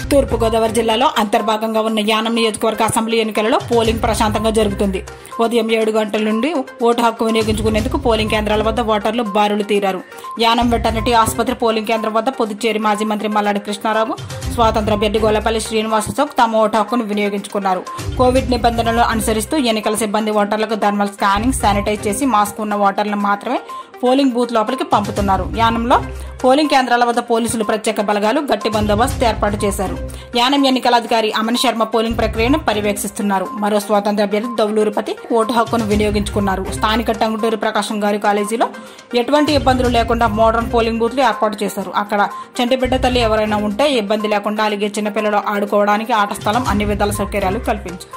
తూర్పుగోదావరి జిల్లాలో అంతర్భాగంగా ఉన్న యానం నియోజకవర్గ అసెంబ్లీ ఎన్నికలలో పోలింగ్ ప్రశాంతంగా జరుగుతుంది ఉదయం ఏడు గంటల నుండి ఓటు హక్కు వినియోగించుకునేందుకు పోలింగ్ కేంద్రాల వద్ద ఓటర్లు బారులు తీరారు యానం వెటర్నరీ ఆసుపత్రి పోలింగ్ కేంద్రం వద్ద పుదుచ్చేరి మాజీ మంత్రి మల్లాడి కృష్ణారావు స్వాతంత్ర అభ్యర్థి గోలపల్లి శ్రీనివాస చౌక్ తమ ఓటు హక్కును వినియోగించుకున్నారు కోవిడ్ నిబంధనలు అనుసరిస్తూ ఎన్నికల సిబ్బంది ఓటర్లకు థర్మల్ స్కానింగ్ శానిటైజ్ చేసి మాస్క్ ఉన్న ఓటర్లను మాత్రమే పోలింగ్ బూత్ లోపలికి పంపుతున్నారు యానంలో పోలింగ్ కేంద్రాల వద్ద పోలీసులు ప్రత్యేక బలగాలు గట్టి బందోబస్తు ఏర్పాటు చేశారు యానం ఎన్నికల అధికారి అమన్ శర్మ పోలింగ్ ప్రక్రియను పర్యవేక్షిస్తున్నారు మరో స్వాతంత్ర అభ్యర్థి దౌలూరుపతి ఓటు హక్కును వినియోగించుకున్నారు స్థానిక టంగుటూరి ప్రకాశం గారి కాలేజీలో ఎటువంటి ఇబ్బందులు లేకుండా మోడర్న్ పోలింగ్ బూత్లు ఏర్పాటు చేశారు అక్కడ చంటిబిడ్డ తల్లి ఎవరైనా ఉంటే ఇబ్బంది లేకుండా అలాగే చిన్నపిల్లలు ఆడుకోవడానికి ఆట స్థలం అన్ని విధాల సౌకర్యాలు కల్పించారు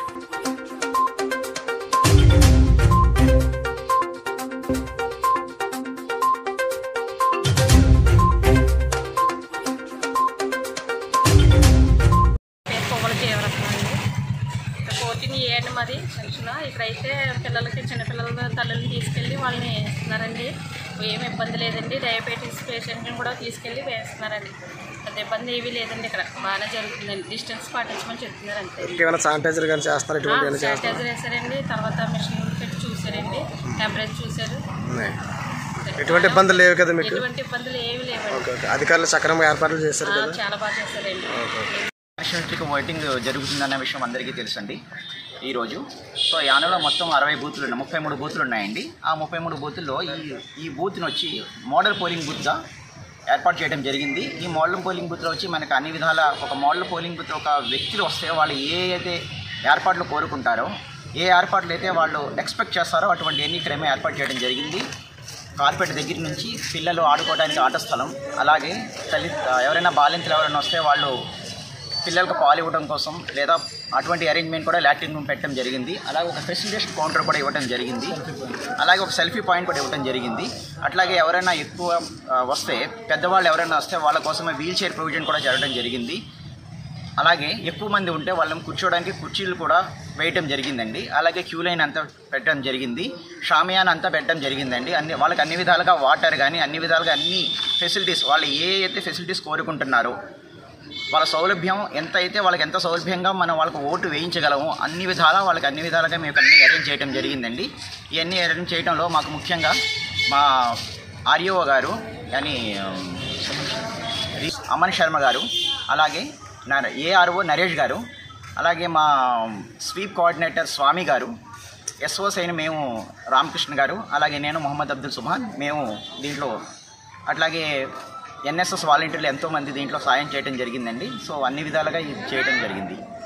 పేరు పొగల జీవరత్నం అండి ఇక్కడ కోటింగ్ ఏయండి మరి సెక్షన్ ఇక్కడైతే పిల్లలకి చిన్నపిల్లల తల్లుల్ని తీసుకెళ్ళి వాళ్ళని వేస్తున్నారండి ఏమి ఇబ్బంది లేదండి డయాబెటీస్ పేషెంట్ని కూడా తీసుకెళ్ళి వేస్తున్నారండి పెద్ద ఇబ్బంది ఏమీ లేదండి ఇక్కడ బాగానే జరుగుతుందండి డిస్టెన్స్ పాటించమని చెప్తున్నారు అంతే ఏమైనా శానిటైజర్ కానీ చేస్తారు ఇటువంటి ఏమైనా చేస్తారు శానిటైజర్ వేసారండి తర్వాత మిషన్ పెట్టి చూసారండి టెంపరేచర్ చూసారు ఉన్నాయి. ఎటువంటి ఇబ్బందులు లేవు కదా మీకు ఎటువంటి ఇబ్బందులు ఏమీ లేవండి ఓకే ఓకే అధికారులు సక్రమంగా ఏర్పాట్లు చేస్తారు ఆ, కదా చాలా బాగా చేస్తారండి నేషనలిస్టిక్ ఓటింగ్ జరుగుతుందన్న విషయం అందరికీ తెలుసండి ఈరోజు సో యానలో మొత్తం అరవై బూతులు ఉన్నాయి ముప్పై మూడు బూతులు ఉన్నాయండి ఆ ముప్పై మూడు బూతుల్లో ఈ ఈ బూత్ని వచ్చి మోడల్ పోలింగ్ బూత్గా ఏర్పాటు చేయడం జరిగింది ఈ మోడల్ పోలింగ్ బూత్లో వచ్చి మనకు అన్ని విధాల ఒక మోడల్ పోలింగ్ బూత్ ఒక వ్యక్తులు వస్తే వాళ్ళు ఏ అయితే ఏర్పాట్లు కోరుకుంటారో ఏ ఏర్పాట్లు అయితే వాళ్ళు ఎక్స్పెక్ట్ చేస్తారో అటువంటి ఎన్ని ఇక్కడేమో ఏర్పాటు చేయడం జరిగింది కార్పెట్ దగ్గర నుంచి పిల్లలు ఆడుకోవడానికి ఆట స్థలం అలాగే తల్లి ఎవరైనా బాలింతలు ఎవరైనా వస్తే వాళ్ళు పిల్లలకు పాలు ఇవ్వడం కోసం లేదా అటువంటి అరేంజ్మెంట్ కూడా లాట్రిన్ రూమ్ పెట్టడం జరిగింది అలాగే ఒక ఫెసిలిటేషన్ కౌంటర్ కూడా ఇవ్వడం జరిగింది అలాగే ఒక సెల్ఫీ పాయింట్ కూడా ఇవ్వడం జరిగింది అట్లాగే ఎవరైనా ఎక్కువ ఆ, వస్తే పెద్దవాళ్ళు ఎవరైనా వస్తే వాళ్ళ కోసమే వీల్ చైర్ ప్రొవిజన్ కూడా జరగడం జరిగింది అలాగే ఎక్కువ మంది ఉంటే వాళ్ళని కూర్చోవడానికి కుర్చీలు కూడా వేయటం జరిగిందండి అలాగే క్యూ లైన్ అంతా పెట్టడం జరిగింది షామియాన్ అంతా పెట్టడం జరిగిందండి అన్ని వాళ్ళకి అన్ని విధాలుగా వాటర్ కానీ అన్ని విధాలుగా అన్ని ఫెసిలిటీస్ వాళ్ళు ఏ అయితే ఫెసిలిటీస్ కోరుకుంటున్నారో వాళ్ళ సౌలభ్యం ఎంత అయితే వాళ్ళకి ఎంత సౌలభ్యంగా మనం వాళ్ళకి ఓటు వేయించగలము అన్ని విధాలా వాళ్ళకి అన్ని విధాలుగా మేము అన్ని అరేంజ్ చేయడం జరిగిందండి ఇవన్నీ అరేంజ్ చేయడంలో మాకు ముఖ్యంగా మా ఆర్యఓ గారు అని అమన్ శర్మ గారు అలాగే నా ఏఆర్ఓ నరేష్ గారు అలాగే మా స్వీప్ కోఆర్డినేటర్ స్వామి గారు ఎస్ఓస్ అయిన మేము రామకృష్ణ గారు అలాగే నేను మొహమ్మద్ అబ్దుల్ సుభాన్ మేము దీంట్లో అట్లాగే ఎన్ఎస్ఎస్ వాలంటీర్లు ఎంతోమంది దీంట్లో సాయం చేయడం జరిగిందండి సో అన్ని విధాలుగా ఇది చేయడం జరిగింది